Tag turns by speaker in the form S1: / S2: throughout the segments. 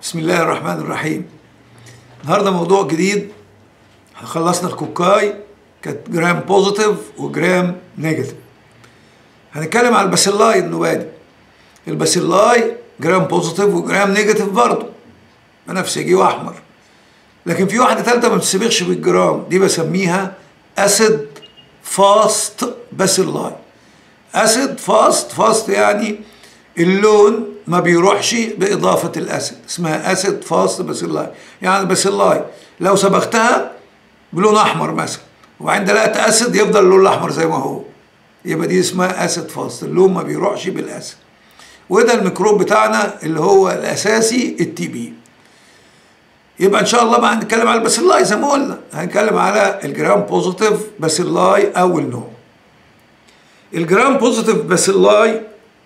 S1: بسم الله الرحمن الرحيم النهارده موضوع جديد خلصنا الكوكاي كانت جرام بوزيتيف وجرام نيجاتيف هنتكلم على الباسيلاي النوادي الباسيلاي جرام بوزيتيف وجرام نيجاتيف برضه بنفسجي واحمر لكن في واحده ثالثه ما بتسبقش بالجرام دي بسميها اسيد فاست باسيلاي اسيد فاست فاست يعني اللون ما بيروحش باضافه الاسيد اسمها اسيد فاست باسيلاي يعني الباسيلاي لو صبغتها بلون احمر مثلا وبعدين دلقت اسيد يفضل اللون الاحمر زي ما هو يبقى دي اسمها اسيد فاست اللون ما بيروحش بالاسيد وده الميكروب بتاعنا اللي هو الاساسي التي بي يبقى ان شاء الله بقى هنتكلم على الباسيلاي زي ما قلنا هنتكلم على الجرام بوزيتيف باسيلاي اول نوع الجرام بوزيتيف باسيلاي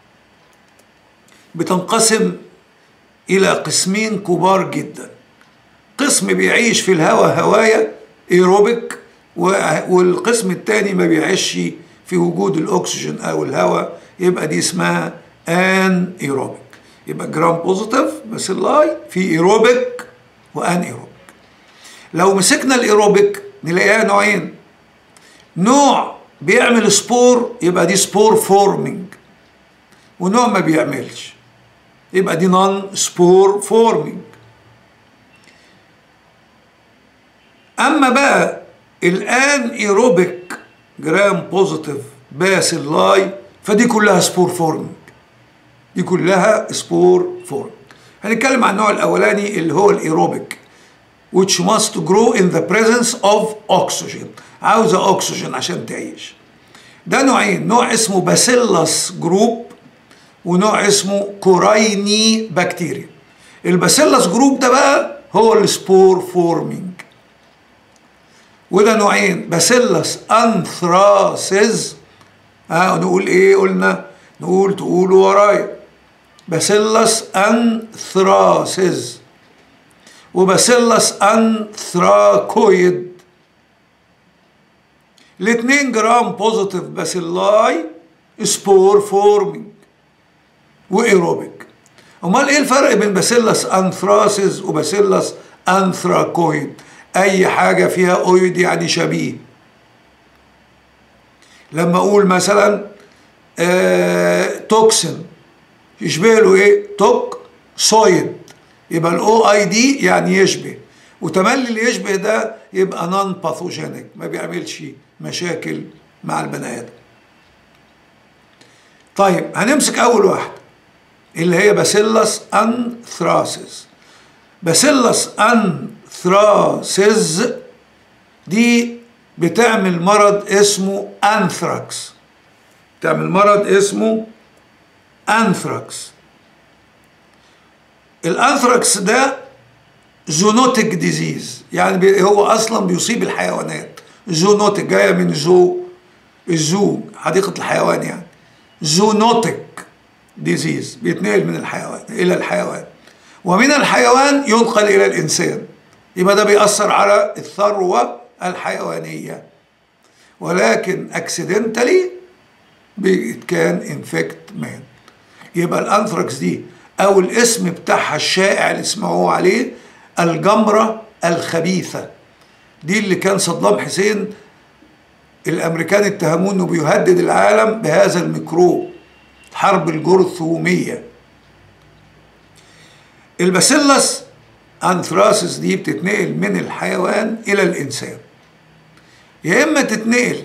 S1: بتنقسم الى قسمين كبار جدا قسم بيعيش في الهواء هوايا ايروبيك والقسم الثاني ما بيعيش في وجود الاكسجين او الهواء يبقى دي اسمها ان ايروبيك يبقى جرام بوزيتيف باسيلاي في ايروبيك وان ايروبيك لو مسكنا الايروبيك نلاقيها نوعين نوع بيعمل سبور يبقى دي سبور فورمينج ونوع ما بيعملش يبقى دي نون سبور فورمينج اما بقى الان ايروبيك جرام بوزيتيف باسيلاي فدي كلها سبور فورمينج دي كلها سبور فورمينج هنتكلم عن النوع الاولاني اللي هو الايروبيك which must grow in the presence of oxygen عاوزه اكسجين عشان تعيش ده نوعين نوع اسمه باسيلس جروب ونوع اسمه كورايني بكتيريا الباسيلس جروب ده بقى هو السبور فورمينج وده نوعين باسيلس انثراسيز ها آه نقول ايه قلنا نقول تقولوا ورايا باسيلس انثراسيز وباسيلس انثراكويد الاثنين جرام بوزيتيف باسيلاي سبور فورمينج وايروبيك امال ايه الفرق بين باسيلس انثراسيز وباسيلس انثراكويد اي حاجه فيها اويد يعني شبيه لما اقول مثلا آه توكسين يشبه له ايه توك سويد يبقى الاو اي دي يعني يشبه وتملي اللي يشبه ده يبقى نون باثوجينيك ما بيعملش مشاكل مع البني ادم طيب هنمسك اول واحده اللي هي باسيلس انثراسيس باسيلس انثراسيس دي بتعمل مرض اسمه انثراكس بتعمل مرض اسمه انثراكس الانثراكس ده زونوتيك ديزيز يعني هو اصلا بيصيب الحيوانات زونوتيك جايه من زو الزو حديقه الحيوان يعني زونوتيك ديزيز بيتنقل من الحيوان الى الحيوان ومن الحيوان ينقل الى الانسان يبقى ده بيأثر على الثروه الحيوانيه ولكن اكسيدنتالي كان انفكت مان يبقى الانثراكس دي او الاسم بتاعها الشائع اللي اسمعوه عليه الجمرة الخبيثة دي اللي كان صدام حسين الامريكان اتهموه انه بيهدد العالم بهذا الميكروب حرب الجرثومية الباسيلس انثراسيس دي بتتنقل من الحيوان الى الانسان يا اما تتنقل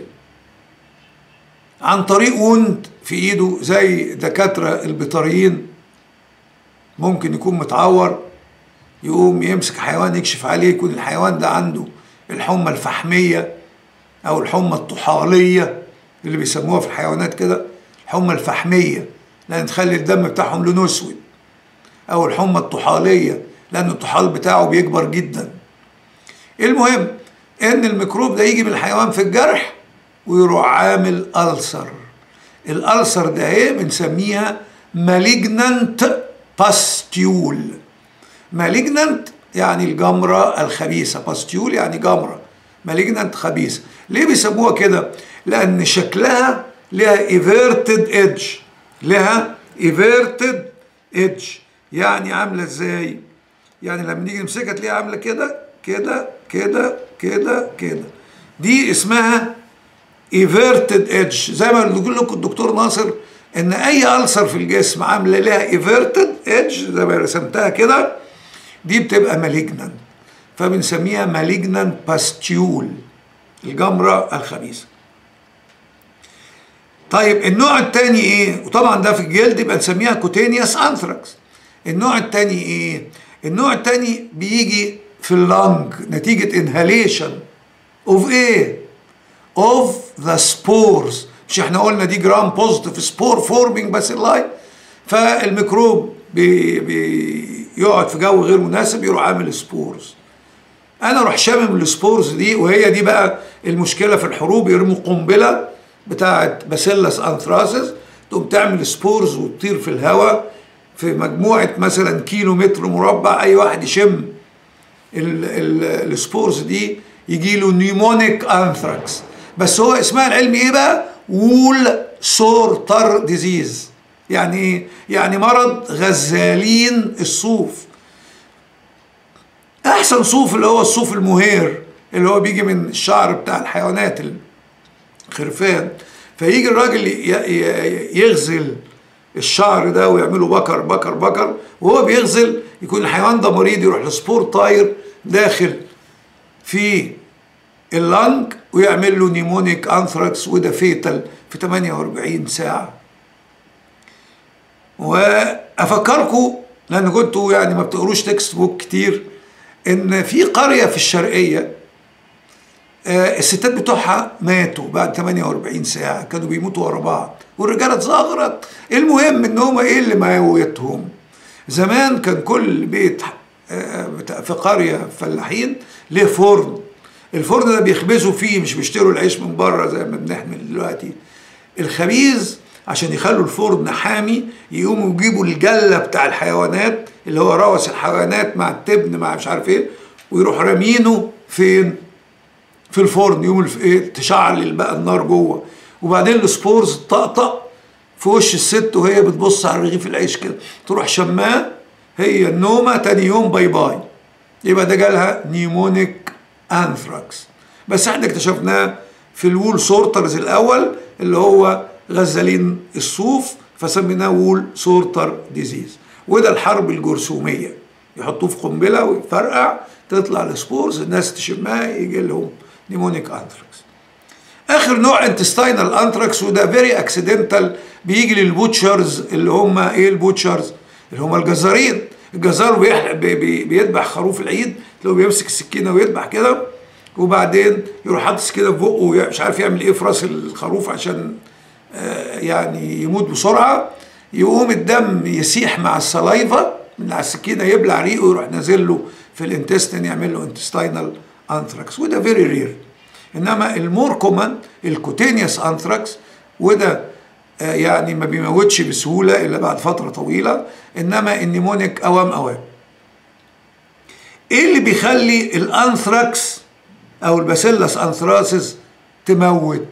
S1: عن طريق وند في ايده زي دكاترة البيطريين ممكن يكون متعور يقوم يمسك حيوان يكشف عليه يكون الحيوان ده عنده الحمى الفحمية أو الحمى الطحالية اللي بيسموها في الحيوانات كده الحمى الفحمية لأن تخلي الدم بتاعهم لونه أسود أو الحمى الطحالية لأن الطحال بتاعه بيكبر جدا المهم إن الميكروب ده يجي من الحيوان في الجرح ويروح عامل ألسر الألسر ده إيه بنسميها مالجنانت باستيول مالجنانت يعني الجمرة الخبيثة باستيول يعني جمرة مالجنانت خبيثة ليه بيسموها كده لأن شكلها لها ايفيرتد ايدج لها ايفيرتد ايدج يعني عاملة ازاي يعني لما نيجي نمسكها تلاقيها عامله كده كده كده كده كده دي اسمها ايفيرتد ايدج زي ما بيقول لكم الدكتور ناصر ان اي ألسر في الجسم عامله لها ايفيرتد ايدج زي ما رسمتها كده دي بتبقى مالجنان فبنسميها مالجنان باستيول الجمره الخبيثه طيب النوع الثاني ايه وطبعا ده في الجلد يبقى نسميها كوتينيوس انثراكس النوع الثاني ايه النوع الثاني بيجي في اللنج نتيجه انهاليشن اوف ايه اوف ذا سبورز مش احنا قلنا دي جرام بوزيتيف سبور فورمينج باسيلاي فالميكروب بي بيقعد في جو غير مناسب يروح عامل سبورز انا اروح شامم السبورز دي وهي دي بقى المشكله في الحروب يرموا قنبله بتاعت باسيلس انثراسيس تقوم تعمل سبورز وتطير في الهواء في مجموعه مثلا كيلو متر مربع اي واحد يشم السبورز دي يجي له نيمونيك انثراكس بس هو اسمها العلمي ايه بقى وول سورتر ديزيز يعني ايه يعني مرض غزالين الصوف احسن صوف اللي هو الصوف المهير اللي هو بيجي من الشعر بتاع الحيوانات الخرفان فيجي الراجل يغزل الشعر ده ويعمله بكر بكر بكر وهو بيغزل يكون الحيوان ده مريض يروح لسبور طاير داخل في اللنج ويعمل له نيمونيك انثراكس وده فيتال في 48 ساعه وافكركم لان كنتوا يعني ما بتقروش تكست بوك كتير ان في قريه في الشرقيه آه الستات بتوعها ماتوا بعد 48 ساعه كانوا بيموتوا ورا بعض والرجاله اتزغرت المهم ان هم ايه اللي موتهم زمان كان كل بيت آه في قريه فلاحين ليه فرن الفرن ده بيخبزوا فيه مش بيشتروا العيش من بره زي ما بنحمل دلوقتي الخبيز عشان يخلوا الفرن حامي يقوموا يجيبوا الجله بتاع الحيوانات اللي هو روث الحيوانات مع التبن مع مش عارف ايه ويروح رامينه فين؟ في الفرن يقوم ايه تشعل بقى النار جوه وبعدين السبورز تطقطق في وش الست وهي بتبص على رغيف العيش كده تروح شماه هي النومه تاني يوم باي باي يبقى ده جالها نيمونيك انثراكس بس احنا اكتشفناه في الوول سورترز الاول اللي هو غزالين الصوف فسميناه وول سورتر ديزيز وده الحرب الجرثوميه يحطوه في قنبله ويفرقع تطلع السبورز الناس تشمها يجي لهم نيمونيك انثراكس اخر نوع انتستينال انثراكس وده فيري اكسيدنتال بيجي للبوتشرز اللي هم ايه البوتشرز اللي هم الجزارين الجزار بيحلق بي بي بيذبح خروف العيد لو بيمسك السكينه ويذبح كده وبعدين يروح حاطط كده في بقه مش عارف يعمل ايه في راس الخروف عشان آه يعني يموت بسرعه يقوم الدم يسيح مع السلايفا من على السكينه يبلع ريقه ويروح نازل له في الانتستين يعمل له انتستينال انثراكس وده فيري رير انما المور كومن الكوتينيوس انثراكس وده آه يعني ما بيموتش بسهوله الا بعد فتره طويله انما النيمونيك اوام اوام ايه اللي بيخلي الانثراكس او الباسيلس انثراسيس تموت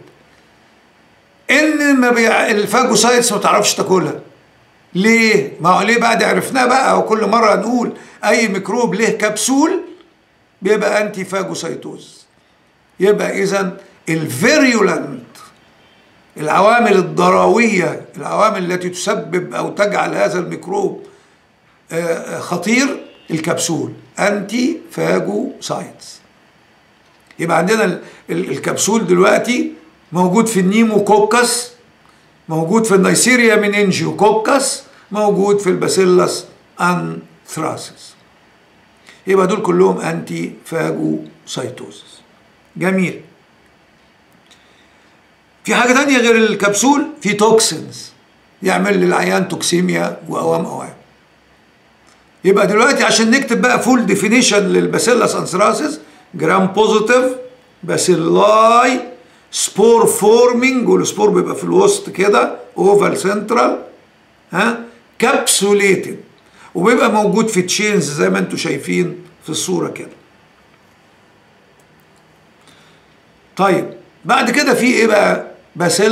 S1: ان ما بيع... الفاجوسايتس ما تعرفش تاكلها ليه ما هو ليه بعد عرفناه بقى وكل مره نقول اي ميكروب له كبسول بيبقى انتي فاجوسايتوز يبقى اذا الفيريولنت العوامل الضرويه العوامل التي تسبب او تجعل هذا الميكروب خطير الكبسول انتي فاجوسايتس يبقى عندنا الكبسول دلوقتي موجود في النيموكوكس موجود في النيسيريا منينجيوكوكس موجود في الباسيلس انثراسيس يبقى دول كلهم انتي فاجوسايتوزس جميل في حاجه تانية غير الكبسول في توكسينز يعمل للعيان توكسيميا واوام اوام يبقى دلوقتي عشان نكتب بقى فول ديفينيشن للباسيلس انثراسيس جرام بوزيتيف باسيلاي سبور فورمينج والسبور بيبقى في الوسط كده اوفال سنترال ها كابسوليتد وبيبقى موجود في تشينز زي ما انتم شايفين في الصوره كده طيب بعد كده في ايه بقى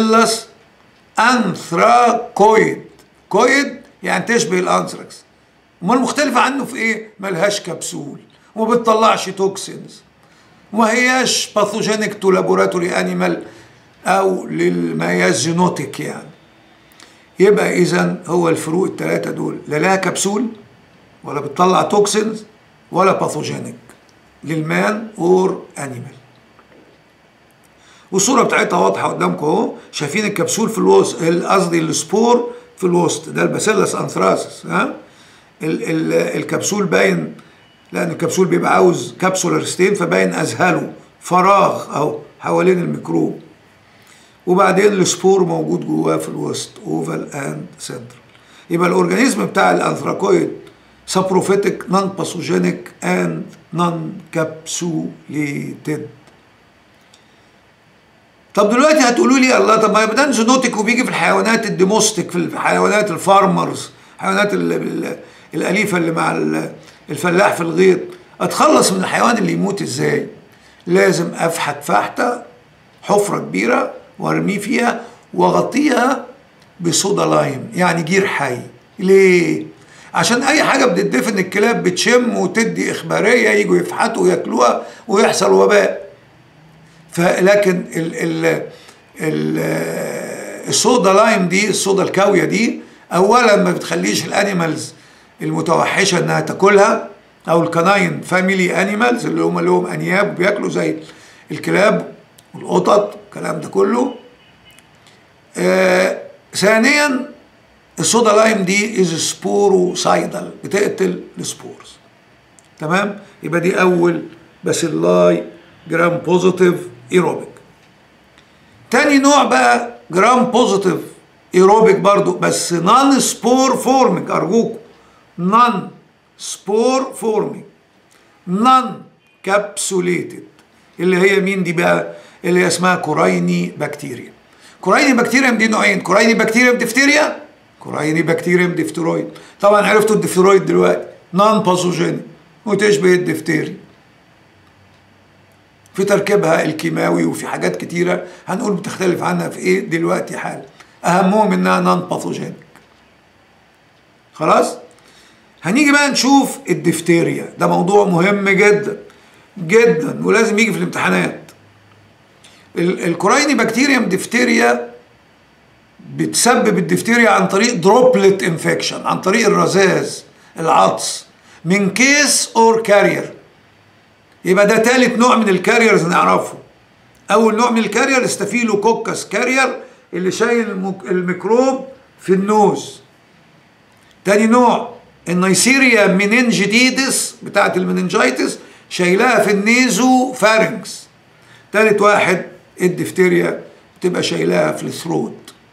S1: باسيلس انثراكويد كويد يعني تشبه الانثراكس امال مختلفه عنه في ايه ملهاش كبسول وما بتطلعش توكسينز وما هياش باثوجينيك تو لابوراتوري انيمال او للمياس جينوتيك يعني يبقى اذا هو الفروق الثلاثه دول لا لها كبسول ولا بتطلع توكسينز ولا باثوجينيك للمان اور انيمال والصوره بتاعتها واضحه قدامكم اهو شايفين الكبسول في الوسط قصدي السبور في الوسط ده الباسيلس انثراسس ها ال ال الكبسول باين لان الكبسول بيبقى عاوز كبسولار ستين فباين ازهله فراغ اهو حوالين الميكروب وبعدين السبور موجود جواه في الوسط اوفال اند سنترال يبقى الاورجانيزم بتاع الانثراكويد سابروفيتك نون باثوجينيك اند نون كابسوليتد طب دلوقتي هتقولوا لي الله طب ما ده زونوتيك وبيجي في الحيوانات الديموستيك في الحيوانات الفارمرز الحيوانات الاليفه اللي مع الفلاح في الغيط اتخلص من الحيوان اللي يموت ازاي لازم افحت فحته حفره كبيره وارميه فيها واغطيها بصودا لايم يعني جير حي ليه عشان اي حاجه بتدفن الكلاب بتشم وتدي اخباريه يجوا يفحتوا وياكلوها ويحصل وباء فلكن ال ال ال الصودا لايم دي الصودا الكاويه دي اولا ما بتخليش الانيمالز المتوحشه انها تاكلها او الكناين فاميلي انيمالز اللي هم لهم انياب بياكلوا زي الكلاب والقطط الكلام ده كله آه ثانيا الصودا لايم دي از سبوروسايدال بتقتل السبورز تمام يبقى دي اول باسيلاي جرام بوزيتيف ايروبيك تاني نوع بقى جرام بوزيتيف ايروبيك برضو بس نون سبور فورمينج ارجوكم نون سبور فورمينج نون كابسوليتد اللي هي مين دي بقى اللي هي اسمها كورايني بكتيريا كورايني بكتيريم دي نوعين كورايني بكتيريم ديفتيريا كورايني بكتيريم ديفترويد طبعا عرفتوا الديفترويد دلوقتي نون باثوجينيك وتشبه الدفتيري في تركيبها الكيماوي وفي حاجات كتيره هنقول بتختلف عنها في ايه دلوقتي حالا اهمهم انها نون باثوجينيك خلاص هنيجي بقى نشوف الدفتيريا ده موضوع مهم جدا جدا ولازم يجي في الامتحانات الكورايني بكتيريم دفتيريا بتسبب الدفتيريا عن طريق دروبلت انفكشن عن طريق الرذاذ العطس من كيس اور كارير يبقى ده ثالث نوع من الكاريرز نعرفه اول نوع من الكارير استافيلو كوكس كارير اللي شايل الميكروب في النوز تاني نوع النيسيريا مننجيديدس بتاعت المننجايتس شايلاها في النيزو فارنكس تالت واحد الدفتيريا بتبقى شايلاها في الثروت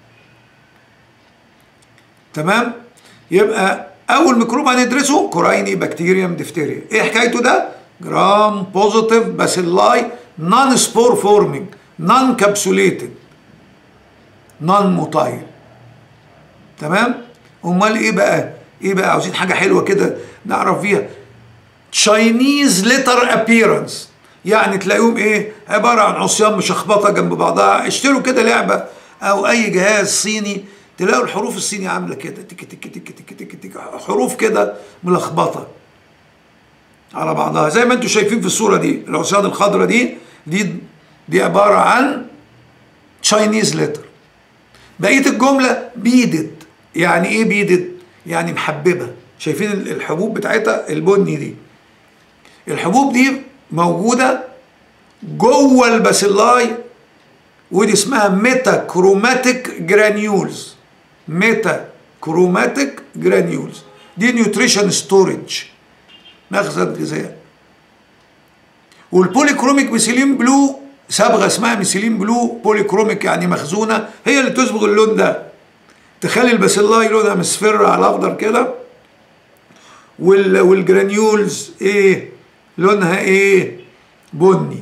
S1: تمام يبقى اول ميكروب هندرسه كورايني بكتيريوم دفتيريا ايه حكايته ده جرام بوزيتيف باسيلاي نون سبور فورمينج نون كابسوليتد نون موتايل تمام امال ايه بقى ايه بقى عاوزين حاجه حلوه كده نعرف فيها تشاينيز ليتر ابييرنس يعني تلاقيهم ايه عباره عن عصيان مشخبطه جنب بعضها اشتروا كده لعبه او اي جهاز صيني تلاقوا الحروف الصيني عامله كده تك تك تك تك تك تك حروف كده ملخبطه على بعضها زي ما انتم شايفين في الصوره دي العصيان الخضراء دي دي دي عباره عن تشاينيز لتر بقيه الجمله بيدد يعني ايه بيدد يعني محببه شايفين الحبوب بتاعتها البني دي الحبوب دي موجوده جوه الباسيلاي ودي اسمها ميتا كروماتيك جرانيولز ميتا كروماتيك جرانيولز دي نيوتريشن ستورج مخزن غذاء والبوليكروميك ميثيلين بلو صبغه اسمها ميثيلين بلو بوليكروميك يعني مخزونه هي اللي تصبغ اللون ده تخلي الباسيلاي لونها مصفر على اخضر كده وال والجرانيولز ايه لونها ايه بني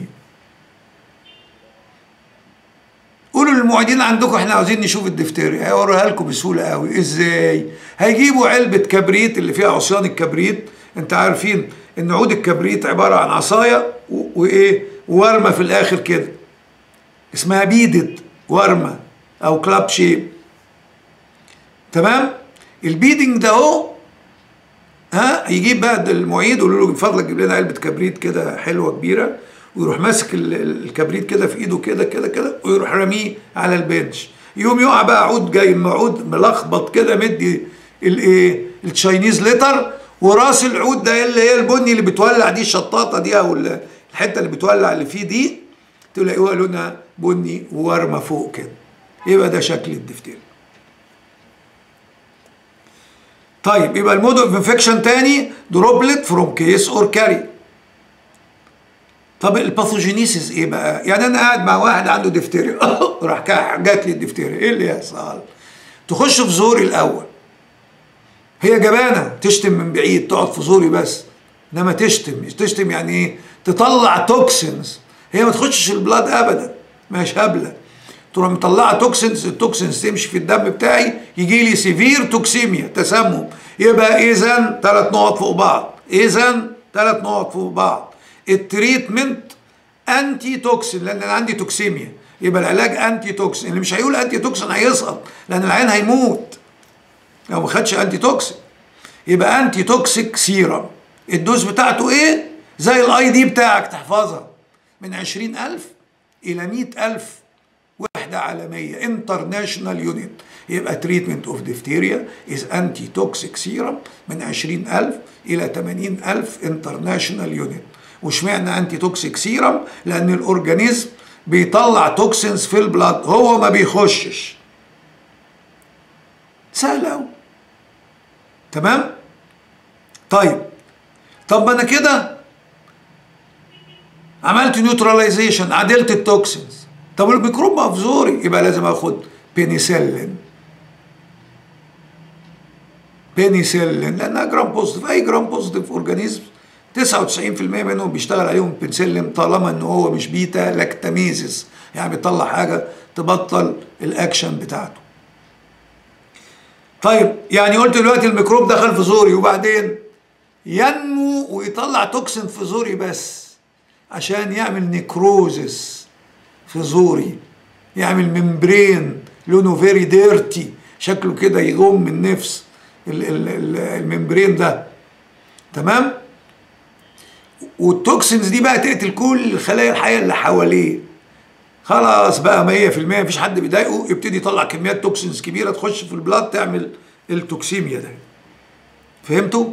S1: قولوا للمعيدين عندكم احنا عاوزين نشوف الدفتيريا هيوريها لكم بسهوله قوي ازاي هيجيبوا علبه كبريت اللي فيها عصيان الكبريت انت عارفين ان عود الكبريت عباره عن عصايه وايه ورمه في الاخر كده اسمها بيدد ورمه او كلاب شيب تمام البيدنج ده اهو ها يجيب بقى المعيد يقول له من فضلك جيب لنا علبه كبريت كده حلوه كبيره ويروح ماسك الكبريت كده في ايده كده كده كده ويروح راميه على البنش يوم يقع بقى عود جاي معود ملخبط كده مدي الايه التشاينيز لتر وراس العود ده اللي هي البني اللي بتولع دي الشطاطه دي او الحته اللي بتولع اللي فيه دي تلاقوها لونها بني وورمه فوق كده يبقى ده شكل الدفتيريا طيب يبقى المود اوف انفكشن تاني دروبلت فروم كيس اور كاري طب الباثوجينيسيس ايه بقى؟ يعني انا قاعد مع واحد عنده دفتيريا راح جات لي الدفتيريا ايه اللي يحصل؟ تخش في زوري الاول هي جبانه تشتم من بعيد تقعد في زوري بس انما تشتم مش تشتم يعني ايه؟ تطلع توكسينز هي ما تخشش البلاد ابدا مش هبله تروح مطلعه توكسينز التوكسينز تمشي في الدم بتاعي يجي لي سيفير توكسيميا تسمم يبقى اذا ثلاث نقط فوق بعض اذا ثلاث نقط فوق بعض التريتمنت انتي توكسين لان انا عندي توكسيميا يبقى العلاج انتي توكسين اللي مش هيقول انتي توكسين هيسقط لان العيان هيموت لو ما خدش انتي توكسين يبقى انتي توكسيك سيرم الدوز بتاعته ايه زي الاي دي بتاعك تحفظها من 20000 الى 100000 وحده عالميه انترناشونال يونت يبقى تريتمنت اوف ديفتيريا از انتي توكسيك سيرم من 20000 الى 80000 انترناشونال يونت واشمعنى انتي توكسيك سيرم لان الاورجانيزم بيطلع توكسينز في البلاد هو ما بيخشش سهل قوي تمام طيب طب ما انا كده عملت نيوتراليزيشن عدلت التوكسينز طب الميكروب مفزوري يبقى لازم اخد بينيسيلين بينيسيلين لانها جرام بوزيتيف اي جرام بوزيتيف اورجانيزم 99% منهم بيشتغل عليهم بنسلم طالما ان هو مش بيتا لاكتاميزس يعني بيطلع حاجه تبطل الاكشن بتاعته طيب يعني قلت دلوقتي الميكروب دخل في زوري وبعدين ينمو ويطلع توكسين في زوري بس عشان يعمل نيكروزس في زوري يعمل ممبرين لونه فيري ديرتي شكله كده يغم النفس الممبرين ده تمام والتوكسينز دي بقى تقتل كل الخلايا الحيه اللي حواليه خلاص بقى 100% مفيش حد بيضايقه يبتدي يطلع كميات توكسينز كبيره تخش في البلاد تعمل التوكسيميا ده فهمتوا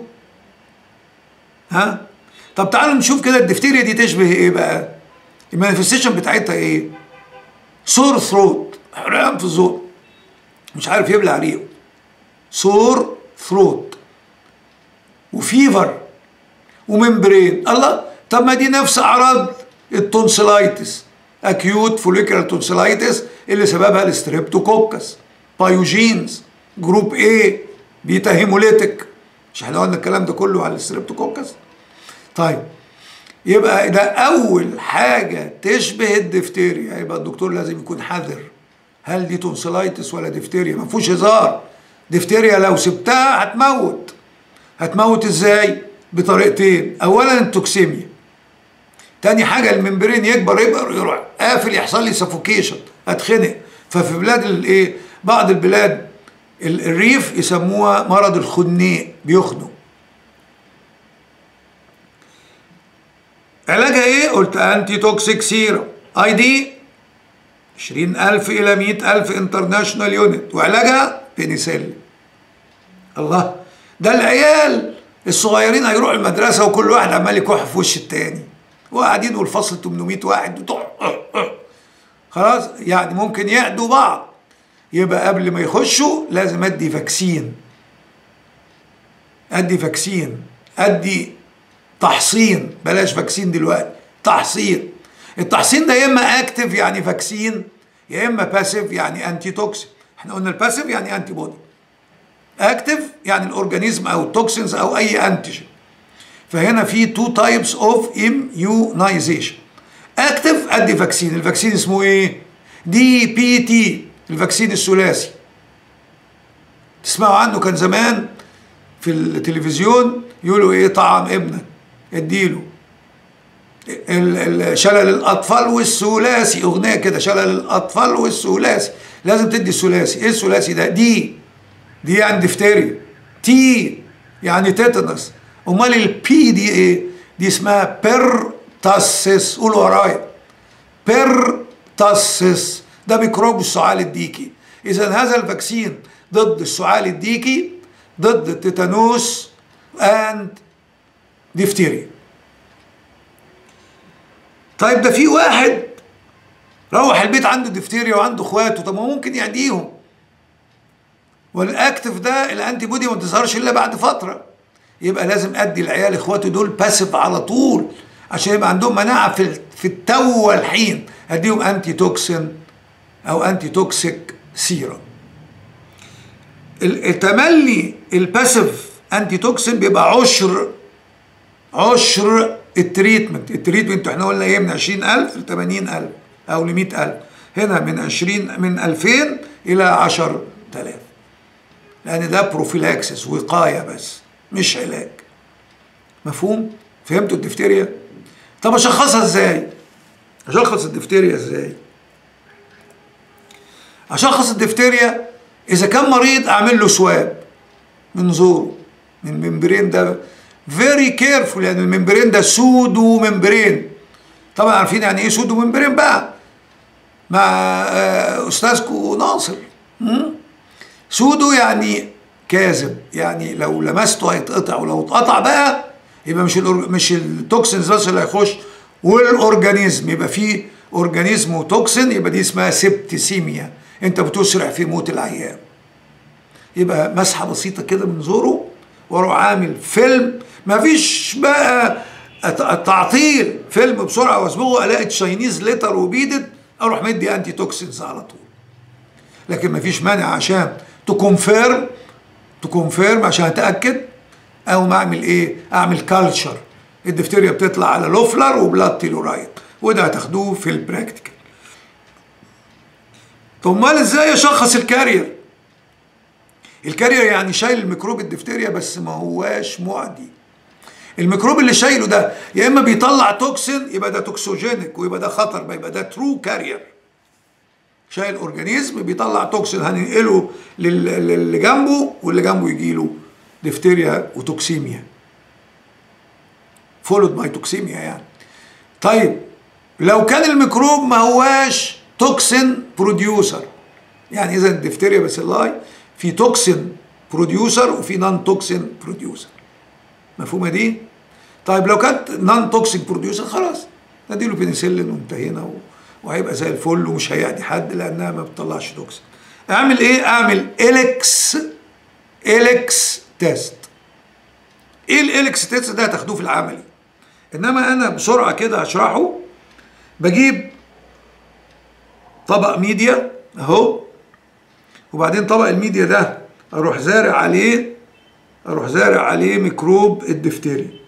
S1: ها طب تعالوا نشوف كده الدفتيريا دي تشبه ايه بقى المانيفستيشن بتاعتها ايه سور ثروت حرقان في الزور مش عارف يبلع ريقه سور ثروت وفيفر وممبرين الله طب ما دي نفس اعراض التونسلايتس اكيوت فوليكولار تونسلايتس اللي سببها الستريبتوكوكس بايوجينز جروب ايه بيتا هيموليتك مش احنا قلنا الكلام ده كله على الستريبتوكوكس طيب يبقى ده اول حاجه تشبه الدفتيريا يبقى الدكتور لازم يكون حذر هل دي تونسلايتس ولا دفتيريا ما فيهوش هزار دفتيريا لو سبتها هتموت هتموت ازاي بطريقتين اولا التوكسيميا تاني حاجة الممبرين يكبر يكبر يروح قافل يحصل لي سفوكيشن اتخنق ففي بلاد الايه بعض البلاد الريف يسموها مرض الخنيق بيخنق علاجها ايه؟ قلت انتي توكسيك سيرم اي دي 20000 الى 100000 انترناشونال يونت وعلاجها بنسلين الله ده العيال الصغيرين هيروحوا المدرسه وكل واحد عمال يكح في وش التاني وقاعدين والفصل 800 واحد خلاص يعني ممكن يعدوا بعض يبقى قبل ما يخشوا لازم ادي فاكسين ادي فاكسين ادي تحصين بلاش فاكسين دلوقتي تحصين التحصين ده يا اما اكتف يعني فاكسين يا اما باسيف يعني انتي توكسين احنا قلنا الباسيف يعني انتي بودي اكتف يعني الاورجانيزم او التوكسينز او اي انتيجين فهنا في تو تايبس اوف اميونايزيشن اكتف ادي فاكسين الفاكسين اسمه ايه دي بي تي الفاكسين الثلاثي تسمعوا عنه كان زمان في التلفزيون يقولوا ايه طعم ابنك اديله شلل الاطفال والثلاثي اغنيه كده شلل الاطفال والثلاثي لازم تدي الثلاثي ايه الثلاثي ده دي دي يعني دفتيريا تي يعني تيتانس امال البي دي ايه دي اسمها بيرتاسيس قولوا ورايا بيرتاسيس ده ميكروب السعال الديكي اذا هذا الفاكسين ضد السعال الديكي ضد التيتانوس اند ديفتيريا طيب ده في واحد روح البيت عنده ديفتيريا وعنده اخواته طب ما ممكن يعديهم والاكتف ده الانتي بودي ما بتظهرش الا بعد فتره يبقى لازم ادي العيال اخواته دول باسف على طول عشان يبقى عندهم مناعه في في التو والحين اديهم انتي توكسين او انتي توكسيك سيرم التملي الباسف انتي توكسين بيبقى عشر عشر التريتمنت التريتمنت احنا قلنا ايه من 20000 ل 80000 او ل 100000 هنا من 20 من 2000 الى 10000 لان ده بروفيلاكسس وقايه بس مش علاج مفهوم فهمتوا الدفتيريا طب اشخصها ازاي اشخص الدفتيريا ازاي اشخص الدفتيريا اذا كان مريض اعمل له سواب من زوره من الممبرين ده فيري كيرفول لان الممبرين ده سودو ممبرين طبعا عارفين يعني ايه سودو ممبرين بقى مع استاذكم ناصر سودو يعني كاذب يعني لو لمسته هيتقطع ولو اتقطع بقى يبقى مش مش التوكسينز بس اللي هيخش والاورجانيزم يبقى فيه اورجانيزم وتوكسين يبقى دي اسمها سبتسيميا انت بتسرع في موت العيان يبقى مسحه بسيطه كده من زوره واروح عامل فيلم مفيش بقى تعطيل فيلم بسرعه واصبغه الاقي تشاينيز ليتر وبيدد اروح مدي انتي توكسينز على طول لكن مفيش مانع عشان تكونفيرم تكونفيرم عشان اتاكد او ما اعمل ايه اعمل كالتشر الدفتيريا بتطلع على لوفلر وبلاد تيلورايد وده هتاخدوه في البراكتيكال طب امال ازاي اشخص الكارير الكارير يعني شايل الميكروب الدفتيريا بس ما هواش معدي الميكروب اللي شايله ده يا اما بيطلع توكسين يبقى ده توكسوجينيك ويبقى ده خطر ما يبقى ده ترو كارير شايل اورجانيزم بيطلع توكسين هننقله للي جنبه واللي جنبه يجي له دفتيريا وتوكسيميا فولود باي توكسيميا يعني طيب لو كان الميكروب ما هواش توكسين بروديوسر يعني اذا الدفتيريا باسيلاي في توكسين بروديوسر وفي نون توكسين بروديوسر مفهومه دي طيب لو كانت نون توكسيك بروديوسر خلاص نديله بنسلين وانتهينا و... وهيبقى زي الفل ومش هيعدي حد لانها ما بتطلعش توكسين اعمل ايه اعمل اليكس اليكس تيست ايه الاليكس تيست ده هتاخدوه في العملي انما انا بسرعه كده هشرحه بجيب طبق ميديا اهو وبعدين طبق الميديا ده اروح زارع عليه اروح زارع عليه ميكروب الدفتيري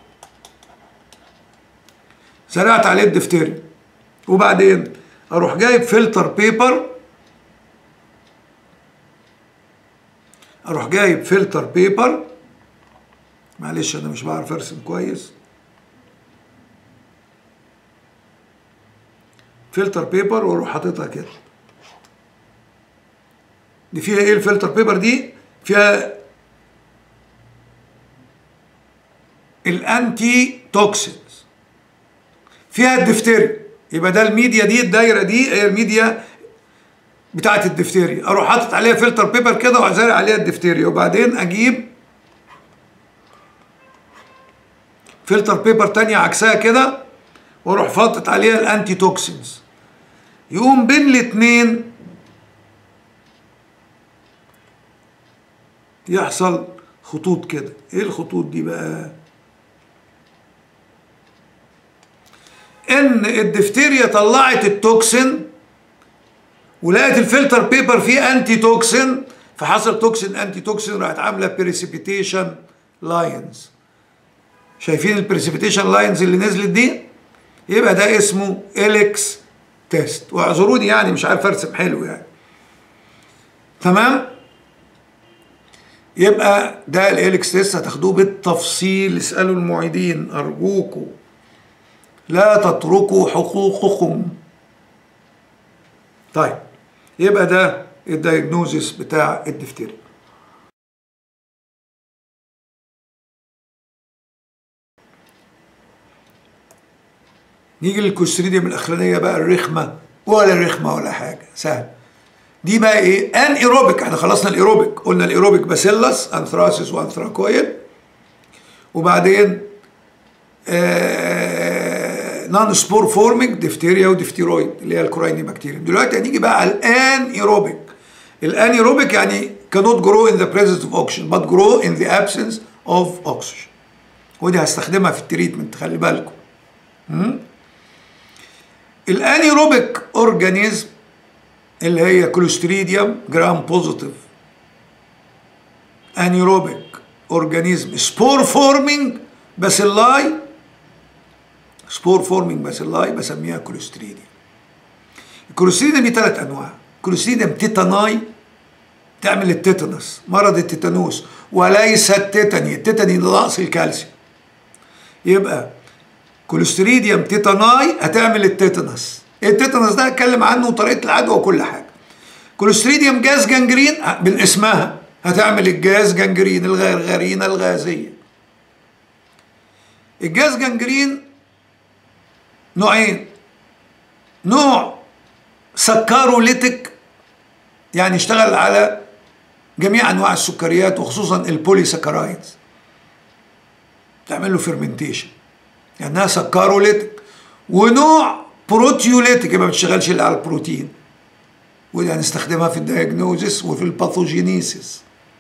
S1: زرعت عليه الدفتيري وبعدين اروح جايب فلتر بيبر اروح جايب فلتر بيبر معلش انا مش بعرف ارسم كويس فلتر بيبر واروح حاططها كده دي فيها ايه الفلتر بيبر دي فيها الانتي توكسينز فيها الدفتيريا يبقى ده الميديا دي الدايره دي هي الميديا بتاعت الدفتيريا اروح حاطط عليها فلتر بيبر كده وازرع عليها الدفتيريا وبعدين اجيب فلتر بيبر تانية عكسها كده واروح فاطط عليها الانتي توكسينز يقوم بين الاتنين يحصل خطوط كده ايه الخطوط دي بقى ان الدفتيريا طلعت التوكسين ولقت الفلتر بيبر فيه انتي توكسين فحصل توكسين انتي توكسين راحت عامله بريسيبيتيشن لاينز شايفين البريسيبيتيشن لاينز اللي نزلت دي يبقى ده اسمه اليكس تيست واعذروني يعني مش عارف ارسم حلو يعني تمام يبقى ده الاليكس تيست هتاخدوه بالتفصيل اسالوا المعيدين ارجوكم لا تتركوا حقوقكم طيب يبقى ده الدايجنوزيس بتاع الدفتيريا نيجي للكوليستريديوم الاخرانيه بقى الرخمه ولا رخمه ولا حاجه سهل دي بقى ايه ان ايروبيك احنا خلصنا الايروبيك قلنا الايروبيك باسيلس انثراسيس وانثراكويد وبعدين آه نون سبور فورمينج ديفتيريا وديفتيرويد اللي هي الكورايني بكتيريا دلوقتي هنيجي بقى على الان ايروبيك الان ايروبيك يعني cannot grow in the presence of oxygen but grow in the absence of oxygen ودي هستخدمها في التريتمنت خلي بالكم الانيروبيك اورجانيزم اللي هي كوليستريديوم جرام بوزيتيف انيروبيك اورجانيزم سبور فورمينج باسيلاي سبور فورمينج باسيلاي بسميها كوليستريديوم الكوليستريديوم دي ثلاث انواع كوليستريديوم تيتاناي تعمل التيتانوس مرض التيتانوس وليس التيتاني التيتاني ده نقص الكالسيوم يبقى كوليستريديوم تيتاناي هتعمل التيتانوس التيتانوس ده هتكلم عنه وطريقه العدوى وكل حاجه كوليستريديوم جاز جنجرين من اسمها هتعمل الجاز جنجرين الغرغرينه الغازيه الجاز جنجرين نوعين نوع سكاروليتك يعني اشتغل على جميع انواع السكريات وخصوصا البولي سكرايدز تعمل له فيرمنتيشن لانها سكاروليتك ونوع بروتيوليتك ما بتشتغلش الا على البروتين ودي هنستخدمها في الدياجنوزس وفي الباثوجينيسيس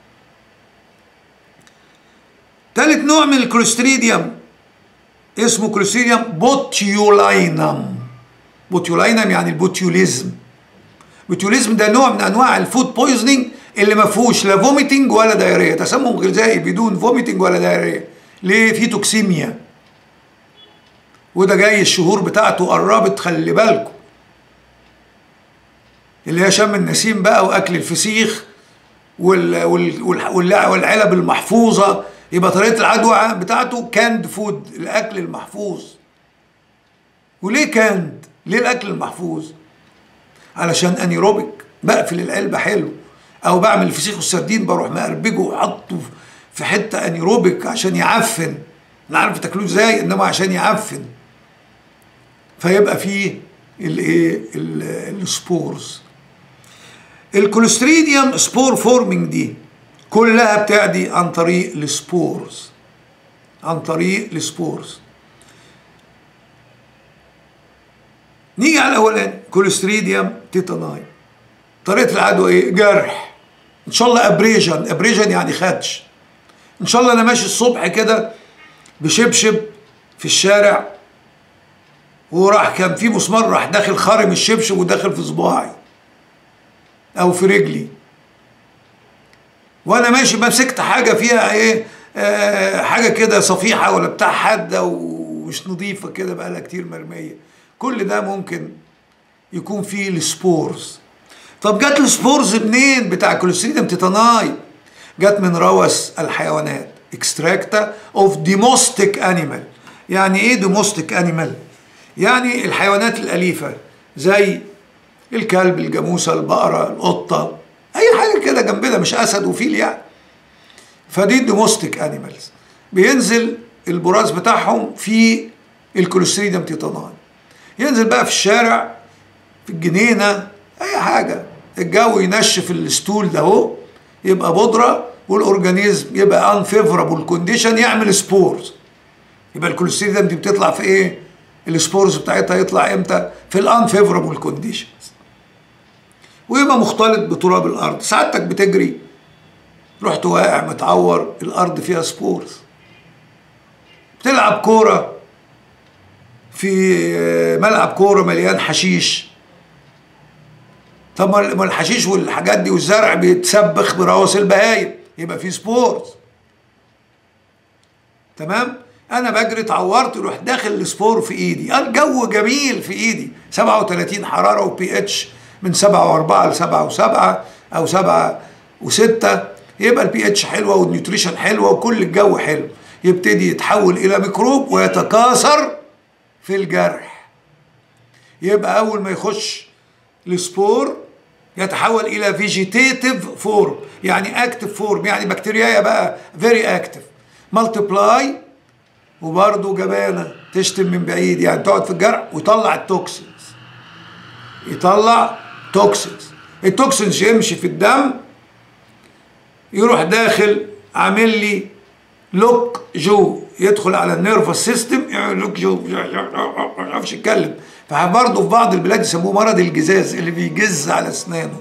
S1: ثالث نوع من الكوليستريديوم اسمه كوليستريديوم بوتيولاينم بوتيولاينم يعني البوتيوليزم بوتيوليزم ده نوع من انواع الفود بويزنينج اللي ما فيهوش لا فوميتنج ولا دايريه تسمم غذائي بدون فوميتنج ولا دايريه ليه في توكسيميا وده جاي الشهور بتاعته قربت خلي بالكم اللي هي شم النسيم بقى واكل الفسيخ وال وال وال والعلب المحفوظه يبقى طريقه العدوى بتاعته كاند فود الاكل المحفوظ وليه كاند ليه الاكل المحفوظ علشان انيروبيك بقفل العلبه حلو او بعمل الفسيخ والسردين بروح مقربجه وحطه في حته انيروبيك عشان يعفن انا عارف تاكلوه ازاي انما عشان يعفن فيبقى فيه الايه السبورز الكوليستريديوم سبور فورمينج دي كلها بتعدي عن طريق السبورز عن طريق السبورز نيجي على الاولاني كوليستريديوم تيتاناي طريقه العدوى ايه جرح ان شاء الله ابريجن ابريجن يعني خدش ان شاء الله انا ماشي الصبح كده بشبشب في الشارع وراح كان في مسمار راح داخل خارم الشبشب وداخل في صباعي او في رجلي وانا ماشي مسكت حاجه فيها ايه آه حاجه كده صفيحه ولا بتاع حاده ومش نظيفه كده بقى لها كتير مرميه كل ده ممكن يكون فيه السبورز طب جت السبورز منين بتاع كوليستريديوم تيتاناي جت من روث الحيوانات اكستراكتا اوف ديموستيك انيمال يعني ايه ديموستيك انيمال يعني الحيوانات الاليفه زي الكلب الجاموسه البقره القطه اي حاجه كده جنبنا مش اسد وفيل يعني فدي دوموستيك انيمالز بينزل البراز بتاعهم في الكوليستريديوم تيتاناي ينزل بقى في الشارع في الجنينه اي حاجه الجو ينشف الستول ده اهو يبقى بودره والاورجانيزم يبقى انفيفرابل كونديشن يعمل سبورز يبقى الكوليستريديوم دي بتطلع في ايه السبورز بتاعتها يطلع امتى في الانفيفرابل كونديشنز ويبقى مختلط بتراب الارض سعادتك بتجري رحت واقع متعور الارض فيها سبورز بتلعب كوره في ملعب كوره مليان حشيش طب ما الحشيش والحاجات دي والزرع بيتسبخ برواسي البهايم يبقى في سبورز تمام انا بجري اتعورت يروح داخل السبور في ايدي الجو جميل في ايدي 37 حراره وبي اتش من 7 و4 ل 7 و7 او 7 و6 يبقى البي اتش حلوه والنيوتريشن حلوه وكل الجو حلو يبتدي يتحول الى ميكروب ويتكاثر في الجرح يبقى اول ما يخش السبور يتحول الى فيجيتيتيف فورم يعني اكتف فورم يعني بكتيريا بقى فيري اكتف مالتيبلاي وبرضه جبانه تشتم من بعيد يعني تقعد في الجرح ويطلع التوكسينز يطلع توكسينز التوكسينز يمشي في الدم يروح داخل عامل لي لوك جو يدخل على النيرفس سيستم لوك جو ما يعرفش يتكلم فبرضه في بعض البلاد يسموه مرض الجزاز اللي بيجز على اسنانه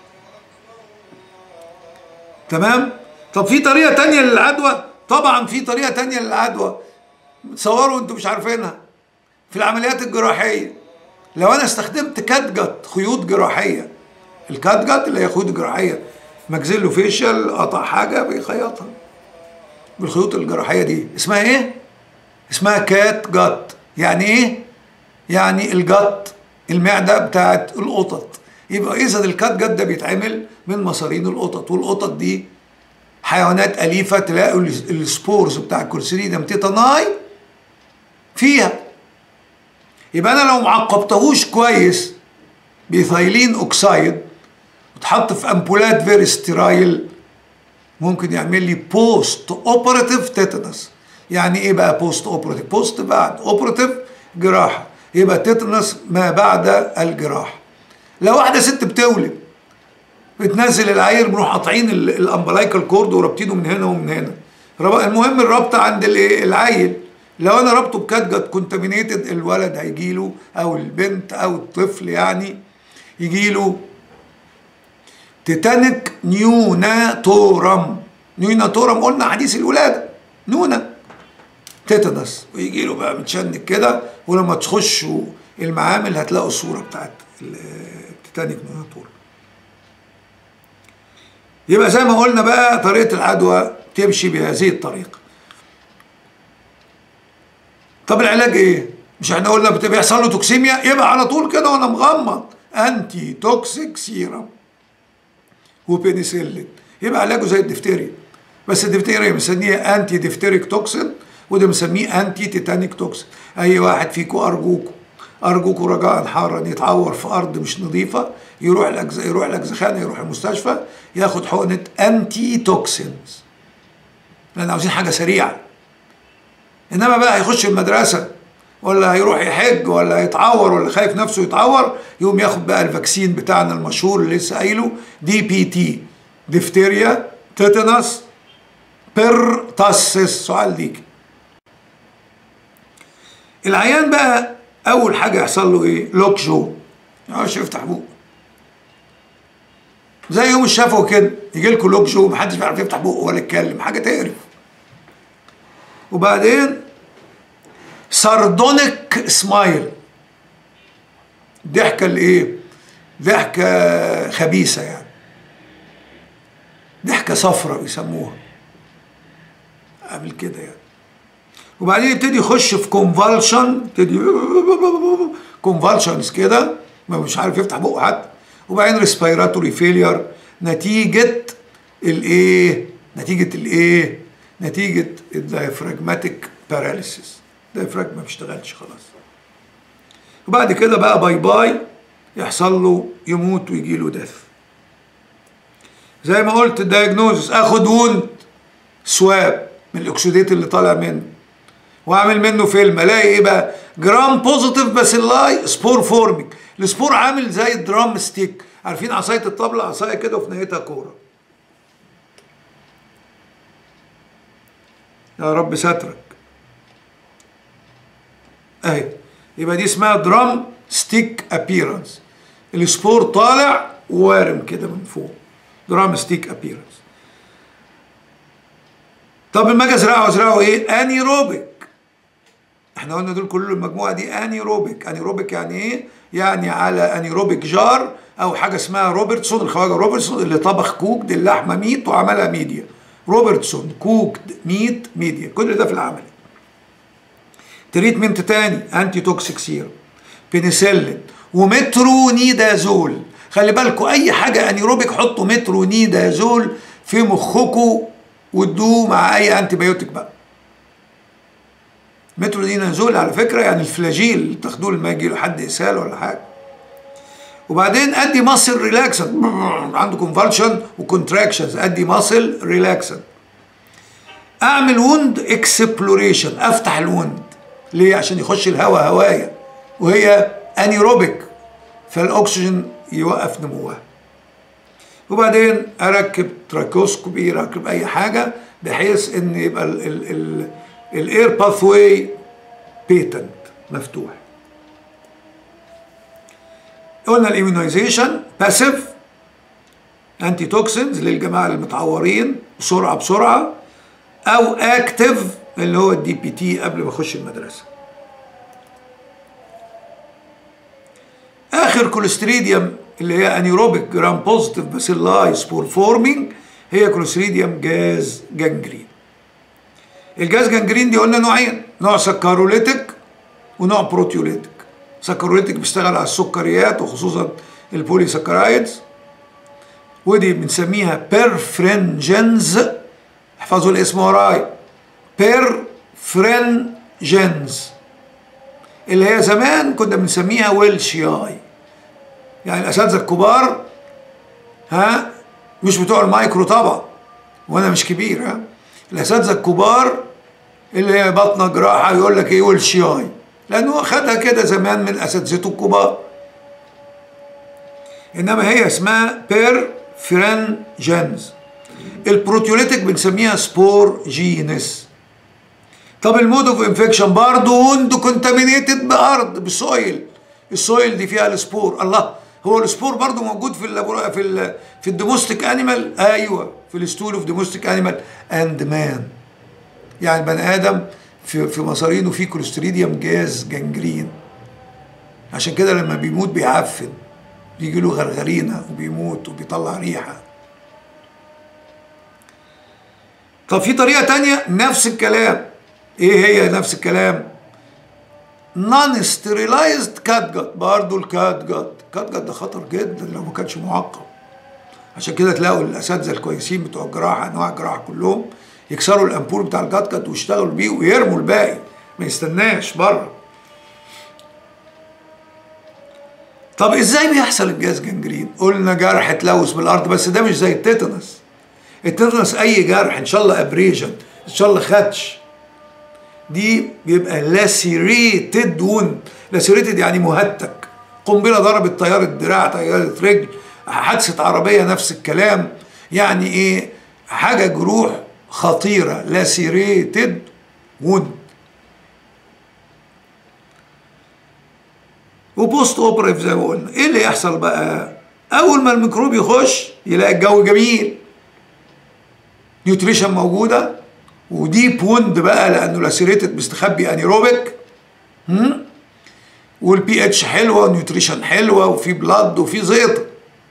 S1: تمام طب في طريقه تانية للعدوى طبعا في طريقه تانية للعدوى تصوروا انتوا مش عارفينها في العمليات الجراحيه لو انا استخدمت كاتجت خيوط جراحيه الكاتجت اللي هي خيوط جراحيه ماكسيلو فيشل قطع حاجه بيخيطها بالخيوط الجراحيه دي اسمها ايه اسمها كات جت يعني ايه يعني الجت المعده بتاعت القطط يبقى اذا الكات جت ده بيتعمل من مصارين القطط والقطط دي حيوانات اليفه تلاقوا السبورز بتاع الكورسيريدم تيتاناي فيها يبقى انا لو معقبتهوش كويس بيثايلين اوكسايد وتحط في امبولات فيري ستيرايل ممكن يعمل لي بوست اوبراتيف تيتانس يعني ايه بقى بوست اوبراتيف بوست بعد اوبراتيف جراحه يبقى تيتانس ما بعد الجراحه لو واحده ست بتولد بتنزل العير بنروح قاطعين الامبلايكال كورد ورابطينه من هنا ومن هنا المهم الرابطه عند الايه العيل لو انا ربطه بكاتجت كونتامينيتد الولد هيجيله او البنت او الطفل يعني يجيله تيتانيك نيوناتورم نيوناتورم قلنا حديث الولاده نونه تيتانس ويجي له بقى متشنك كده ولما تخشوا المعامل هتلاقوا الصوره بتاعت التيتانيك نيوناتورم يبقى زي ما قلنا بقى طريقه العدوى تمشي بهذه الطريقه طب العلاج ايه مش احنا قلنا بيحصل له توكسيميا يبقى على طول كده وانا مغمض انتي توكسيك سيرم وبنسلين يبقى علاجه زي الدفتيريا بس الدفتيريا مسميه انتي دفتيريك توكسين وده مسميه انتي تيتانيك توكسين اي واحد فيكم ارجوكم ارجوكم رجاء حارا يتعور في ارض مش نظيفه يروح الأجز... يروح الاجزخانه يروح المستشفى ياخد حقنه انتي توكسينز لان عاوزين حاجه سريعه انما بقى هيخش المدرسه ولا هيروح يحج ولا هيتعور ولا خايف نفسه يتعور يقوم ياخد بقى الفاكسين بتاعنا المشهور اللي لسه قايله دي بي تي ديفتيريا تيتانس بيرتاسس سؤال ليك العيان بقى اول حاجه يحصل له ايه لوك جو يعرفش يفتح بقه زي يوم الشفوي كده يجي لكم لوك جو محدش بيعرف يفتح بقه ولا يتكلم حاجه تقرف وبعدين ساردونيك سمايل ضحكه الايه ضحكه خبيثه يعني ضحكه صفرة بيسموها عامل كده يعني وبعدين يبتدي يخش في كونفالشن يبتدي كونفالشنز كده ما مش عارف يفتح بقه حتى وبعدين ريسبيراتوري فيلير نتيجه الايه نتيجه الايه نتيجه الدايفراجماتيك باراليسيس الدايفراج ما بيشتغلش خلاص وبعد كده بقى باي باي يحصل له يموت ويجي له دث زي ما قلت الدايجنوزس اخد وند سواب من الاكسوديت اللي طالع منه واعمل منه فيلم الاقي ايه بقى جرام بوزيتيف باسيلاي سبور فورمينج السبور عامل زي الدرام ستيك عارفين عصايه الطبله عصايه كده وفي نهايتها كوره يا رب سترك اهي يبقى دي اسمها درام ستيك ابييرنس السبور طالع وارم كده من فوق درام ستيك ابييرنس طب لما اجي ازرعه ازرعه ايه انيروبيك احنا قلنا دول كل المجموعه دي انيروبيك انيروبيك يعني ايه يعني على انيروبيك جار او حاجه اسمها روبرتسون الخواجه روبرتسون اللي طبخ كوك اللحمه ميت وعملها ميديا روبرتسون كوك ميت ميديا كل ده في العمل تريتمنت تاني انتي توكسيك سيرم بنسلين ومترونيدازول خلي بالكم اي حاجه انيروبيك حطوا مترونيدازول في مخكم وادوه مع اي انتي بايوتيك بقى مترونيدازول على فكره يعني الفلاجيل اللي بتاخدوه لما يجي له حد اسهال ولا حاجه وبعدين ادي ماسل ريلاكسن عنده كونفالشن وكونتراكشنز ادي ماسل ريلاكسن اعمل وند اكسبلوريشن افتح الوند ليه عشان يخش الهواء هوايه وهي انيروبيك فالاكسجين يوقف نموها وبعدين اركب تراكوسكوبي اركب اي حاجه بحيث ان يبقى الاير باثوي بيتنت مفتوح قلنا الايميونيزيشن باسيف انتي توكسينز للجماعه المتعورين بسرعه بسرعه او اكتف اللي هو الدي بي تي قبل ما اخش المدرسه اخر كوليستريديوم اللي هي انيروبيك جرام بوزيتيف باسيلاي سبور فورمينج هي كوليستريديوم جاز جانجرين الجاز جانجرين دي قلنا نوعين نوع سكروليتك ونوع بروتيوليتك سكروليتك بيشتغل على السكريات وخصوصا البولي سكرايدز ودي بنسميها بيرفرنجنز احفظوا الاسم وراي بيرفرنجنز اللي هي زمان كنا بنسميها ويلشياي يعني الاساتذه الكبار ها مش بتوع المايكرو طبعا وانا مش كبير ها الاساتذه الكبار اللي هي بطنه جراحه يقول لك ايه والشياي لانه خدها كده زمان من اساتذته الكبار انما هي اسمها بير فرنجنز البروتيوليتك بنسميها سبور جينس طب المود اوف انفكشن برضه وند كونتامينيتد بارض بسويل السويل دي فيها السبور الله هو السبور برضه موجود في اللابورا في ال في الدوموستيك انيمال ايوه في الستول اوف دوموستيك انيمال اند مان يعني البني ادم في في مصارينه فيه كوليستريديوم جاز جنجرين عشان كده لما بيموت بيعفن يجي له غرغرينه وبيموت وبيطلع ريحه طب في طريقه تانية نفس الكلام ايه هي نفس الكلام نون ستيريلايزد كات جت برضه الكات جت كات جت ده خطر جدا لو ما كانش معقم عشان كده تلاقوا الاساتذه الكويسين بتوع الجراحه انواع الجراحه كلهم يكسروا الامبول بتاع الجات جت ويشتغلوا بيه ويرموا الباقي ما يستناش بره طب ازاي بيحصل الجاز جنجرين قلنا جرح اتلوث بالارض بس ده مش زي التيتانس التيتانس اي جرح ان شاء الله ابريجن ان شاء الله خدش دي بيبقى لاسيريتد وند لاسيريتد يعني مهتك قنبله ضربت طياره دراع طياره رجل حادثه عربيه نفس الكلام يعني ايه حاجه جروح خطيره لاسيريتد وند وبوست اوبريف زي ما قلنا ايه اللي يحصل بقى اول ما الميكروب يخش يلاقي الجو جميل نيوتريشن موجوده وديب وند بقى لانه لاسيريتد مستخبي انيروبيك والبي اتش حلوه والنيوتريشن حلوه وفي بلاد وفي زيط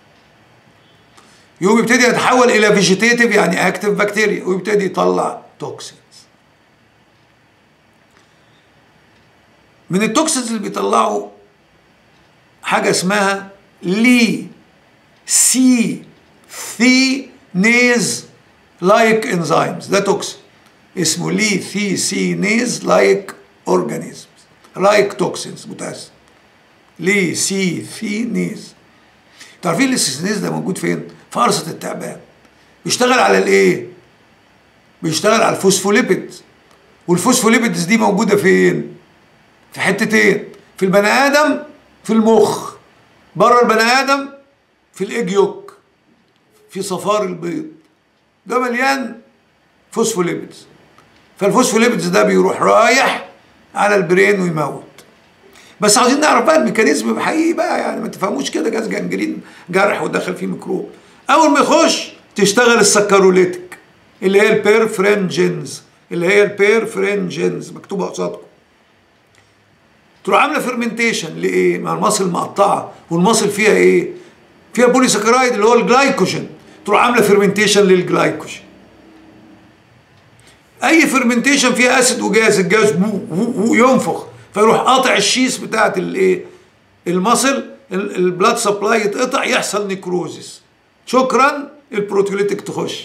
S1: يقوم يبتدي يتحول الى فيجيتيتيف يعني اكتف بكتيريا ويبتدي يطلع توكسينز من التوكسينز اللي بيطلعوا حاجه اسمها لي سي ثي نيز لايك انزيمز ده توكسين اسمه لي ثي سي نيز لايك اورجانيزمز لايك توكسينز متاسف لي سي ثي نيز تعرفين السيسنيز ده موجود فين؟ في قرصة التعبان بيشتغل على الايه؟ بيشتغل على الفوسفوليبيدز والفوسفوليبيدز دي موجودة فين؟ في حتتين في البني آدم في المخ بره البني آدم في الإيج يوك في صفار البيض ده مليان فوسفوليبيدز فالفوسفوليبيدز ده بيروح رايح على البرين ويموت بس عاوزين نعرف بقى الميكانيزم حقيقي بقى يعني ما تفهموش كده جاز جنجرين جرح ودخل فيه ميكروب اول ما يخش تشتغل السكروليتك اللي هي البيرفرنجنز اللي هي البيرفرنجنز مكتوبه قصادكم تروح عامله فيرمنتيشن لايه؟ مع المصل مقطعه والمصل فيها ايه؟ فيها بوليساكرايد اللي هو الجلايكوجين تروح عامله فيرمنتيشن للجلايكوجين اي فيرمنتيشن فيها اسيد وجاز الجاز ينفخ فيروح قاطع الشيس بتاعت الايه المصل البلاد سبلاي يتقطع يحصل نيكروزيس شكرا البروتيوليتك تخش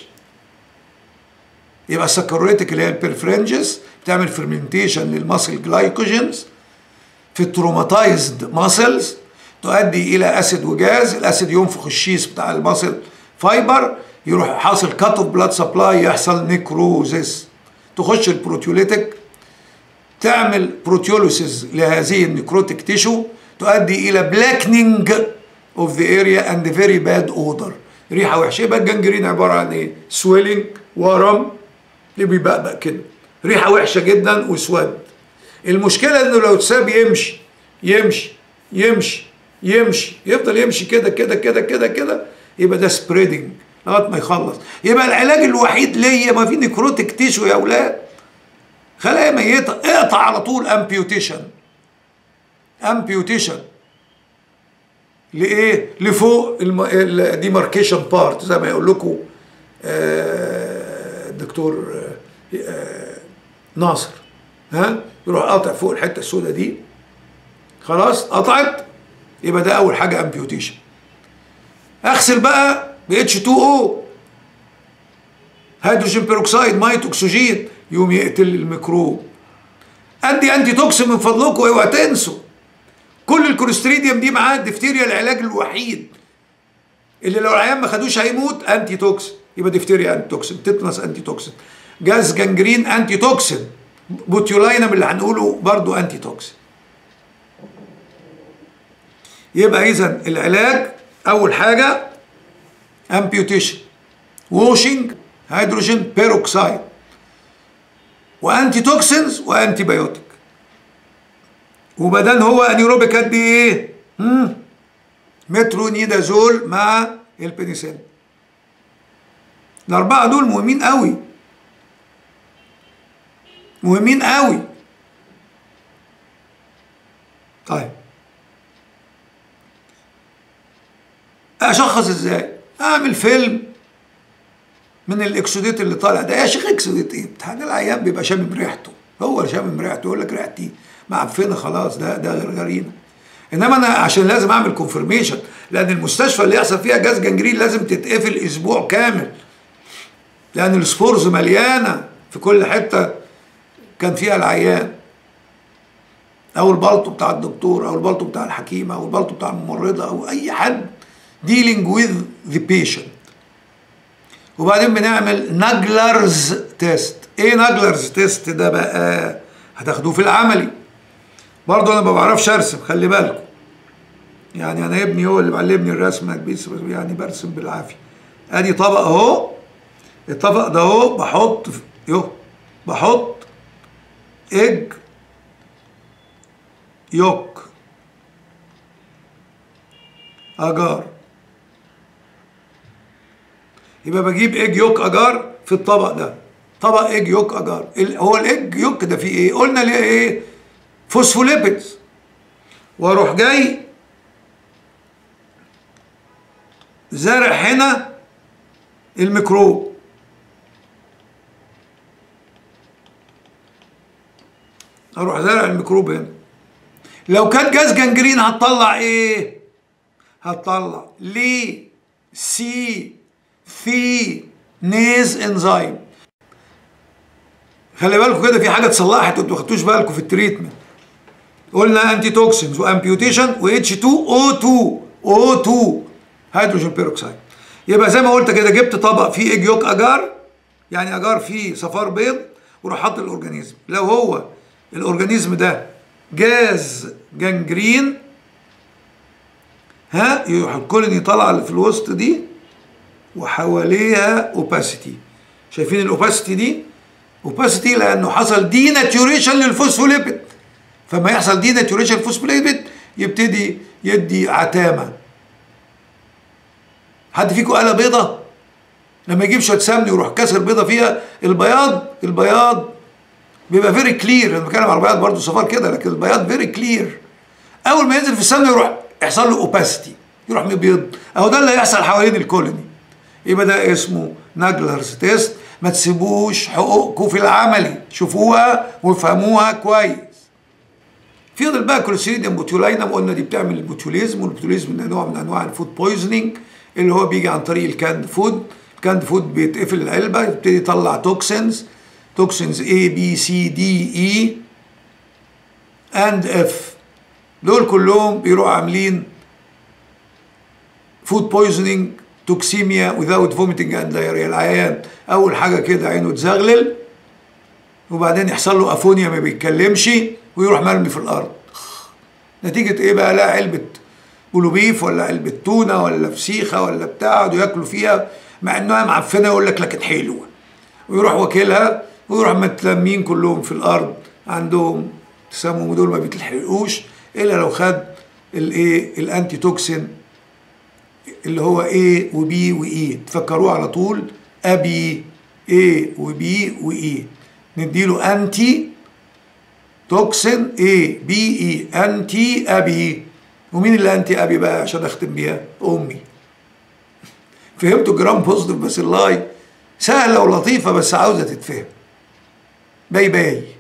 S1: يبقى السكروليتك اللي هي البرفرنجز بتعمل فيرمنتيشن للمصل جلايكوجينز في التروماتايزد ماسلز تؤدي الى اسيد وجاز الاسيد ينفخ الشيس بتاع المصل فايبر يروح حاصل كات اوف بلاد سبلاي يحصل نيكروزيس تخش البروتيوليتك تعمل بروتيوليسيس لهذه النيكروتيك تيشو تؤدي الى بلاكنينج اوف ذا اريا اند فيري باد اودر ريحه وحشه يبقى الجنجرين عباره عن ايه؟ سويلنج ورم اللي بيبقبق كده ريحه وحشه جدا واسود المشكله انه لو اتساب يمشي يمشي يمشي يمشي يفضل يمشي كده كده كده كده كده يبقى ده سبريدنج لغايه ما يخلص يبقى العلاج الوحيد ليا ما في نيكروتيك تيشو يا اولاد خلايا ميته اقطع على طول امبيوتيشن امبيوتيشن لايه لفوق الديماركيشن بارت زي ما يقول لكم آه، الدكتور آه، آه، ناصر ها يروح قاطع فوق الحته السوداء دي خلاص قطعت يبقى ده اول حاجه امبيوتيشن اغسل بقى ب اتش 2 او هيدروجين بيروكسيد ميه اكسجين يقوم يقتل الميكروب ادي انتي توكسين من فضلكم اوعى تنسوا كل الكوليستريديوم دي معاه الدفتيريا العلاج الوحيد اللي لو العيان ما خدوش هيموت انتي توكسين يبقى دفتيريا انتي توكسين تتنس انتي توكسين جاز جنجرين انتي توكسين بوتيولاينم اللي هنقوله برضو انتي توكسين يبقى اذا العلاج اول حاجه امبيوتيشن ووشنج هيدروجين بيروكسيد وانتي توكسينز وانتي بايوتيك وبدل هو انيروبيك قد ايه؟ مم. مترونيدازول مع البنسلين الاربعه دول مهمين قوي مهمين قوي طيب اشخص ازاي اعمل فيلم من الاكسوديت اللي طالع ده يا شيخ اكسوديت ايه بتاع ده العيان بيبقى شامم ريحته هو اللي شامم ريحته يقول لك ريحتي معفنه خلاص ده ده غرغرينه انما انا عشان لازم اعمل كونفرميشن لان المستشفى اللي يحصل فيها جاز جنجرين لازم تتقفل اسبوع كامل لان السبورز مليانه في كل حته كان فيها العيان او البلطو بتاع الدكتور او البلطو بتاع الحكيمه او البلطو بتاع الممرضه او اي حد dealing with the patient وبعدين بنعمل ناجلرز تيست ايه ناجلرز تيست ده بقى هتاخدوه في العملي برضه انا ما بعرفش ارسم خلي بالكم يعني انا ابني هو اللي معلمني الرسم بيس يعني برسم بالعافيه ادي طبق اهو الطبق ده اهو بحط يو بحط اج يوك اجار يبقى بجيب ايج يوك اجار في الطبق ده طبق ايج يوك اجار هو الايج يوك ده فيه ايه قلنا ليه ايه فوسفوليبيدز واروح جاي زارع هنا الميكروب اروح زارع الميكروب هنا لو كان جاز جنجرين هتطلع ايه هتطلع ليه سي في نيز انزيم خلي بالكم كده في حاجه اتصلحت انتوا ما خدتوش بالكم في التريتمنت قلنا انتي توكسينز وامبيوتيشن و اتش 2 او 2 او 2 هيدروجين بيروكسيد يبقى زي ما قلت كده جبت طبق فيه ايج يوك اجار يعني اجار فيه صفار بيض وراح حاطط الاورجانيزم لو هو الاورجانيزم ده جاز جنجرين ها يروح الكولوني طالعه في الوسط دي وحواليها اوباسيتي شايفين الاوباسيتي دي اوباسيتي لانه حصل دي ناتيوريشن للفوسفوليبيد فما يحصل دي ناتيوريشن للفوسفوليبيد يبتدي يدي عتامه حد فيكم قال بيضه لما يجيب شويه سمن يروح كسر بيضه فيها البياض البياض بيبقى فيري كلير انا بتكلم على البياض برضه صفار كده لكن البياض فيري كلير اول ما ينزل في السمن يروح يحصل له اوباسيتي يروح مبيض اهو ده اللي هيحصل حوالين الكولوني يبقى ده اسمه ناجلرز تيست ما تسيبوش حقوقكم في العملي شوفوها وافهموها كويس فضل بقى كوليستيريديوم بوتيولاينم قلنا دي بتعمل البوتيوليزم والبوتيوليزم ده نوع من انواع الفود بويزنينج اللي هو بيجي عن طريق الكاند فود الكاند فود بيتقفل العلبه يبتدي يطلع توكسينز توكسينز A B C D E and F دول كلهم بيروحوا عاملين فود بويزنينج توكسيميا without vomiting and diarrhea العيان اول حاجه كده عينه تزغلل وبعدين يحصل له افونيا ما بيتكلمش ويروح مرمي في الارض نتيجه ايه بقى لا علبه بولوبيف ولا علبه تونه ولا فسيخه ولا بتاع يقعدوا ياكلوا فيها مع انها معفنه يقول لك لكن حلوه ويروح واكلها ويروح متلمين كلهم في الارض عندهم تسمم دول ما بيتلحقوش الا لو خد الايه الانتي توكسين اللي هو A و B و E تفكروه على طول ابي A و B و E نديله انتي توكسين A B E انتي ابي ومين اللي انتي ابي بقى عشان اختم بيها امي فهمتوا جرام بوزيتيف بس اللاي سهله ولطيفه بس عاوزه تتفهم باي باي